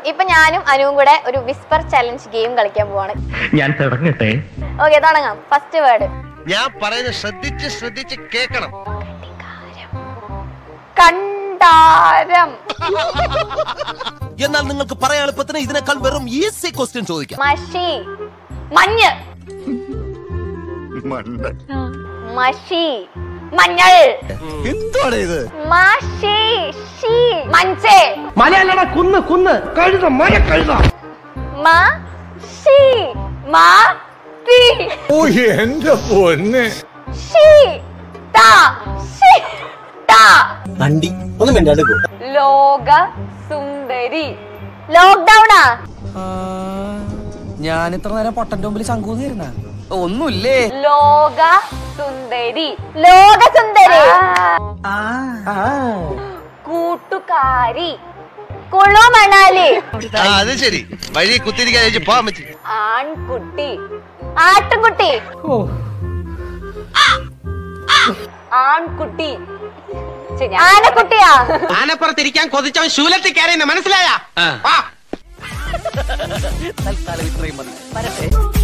ഇപ്പൊ ഞാനും അനുവും കൂടെ ഒരു വിസ്പർ ചലഞ്ച് ഗെയിം കളിക്കാൻ പോവാണ് ഞാൻ തുടങ്ങട്ടെ ഓക്കെ തുടങ്ങാം ഫസ്റ്റ് വേർഡ് ഞാൻ പറയുന്നത് ശ്രദ്ധിച്ച് ശ്രദ്ധിച്ച് കേൾക്കണം കണ്ടാരം എന്നാൽ നിങ്ങൾക്ക് പറയാൻ എളുപ്പത്തിന് ഇതിനേക്കാൾ വെറും ഈസി ക്വസ്റ്റ്യൻ ചോദിക്കാം മഷി മഞ്ഞ് മഷി മഞ്ഞൾ എന്താണ് ഇത് മഷി ഷി മഞ്ചേ മലയല്ലട കുന്ന് കുന്ന് കഴുത മഴ കഴുത മ ഷി മാ തി ഓ എന്റെ പൊന്നെ ഷി ത ഷി ത വണ്ടി ഒന്ന് മിണ്ടാടുക്കോ ലോക സുന്ദരി ലോക്ക്ഡൌണാ ഞാൻ ഇത്ര നേരം പൊട്ടന്റെ മുമ്പിൽ ശങ്കൂന്നിരുന്ന ഒന്നുമില്ലേ ലോക സുന്ദരി ലോക സുന്ദരി കൂട്ടുകാരി കുളു മണാലി ആ അത് ശരി വഴി കുത്തിരിക്കാൻ ചോദിച്ചു പോവാൻ പറ്റി ആൺകുട്ടി ആട്ടുംകുട്ടി ആൺകുട്ടി ആനക്കുട്ടിയാ ആനപ്പുറത്തിരിക്കാൻ കൊതിച്ചവൻ ശൂലത്തിൽ കയറിയെന്ന് മനസ്സിലായ തൽക്കാലം ഇത്രയും മതി വരട്ടെ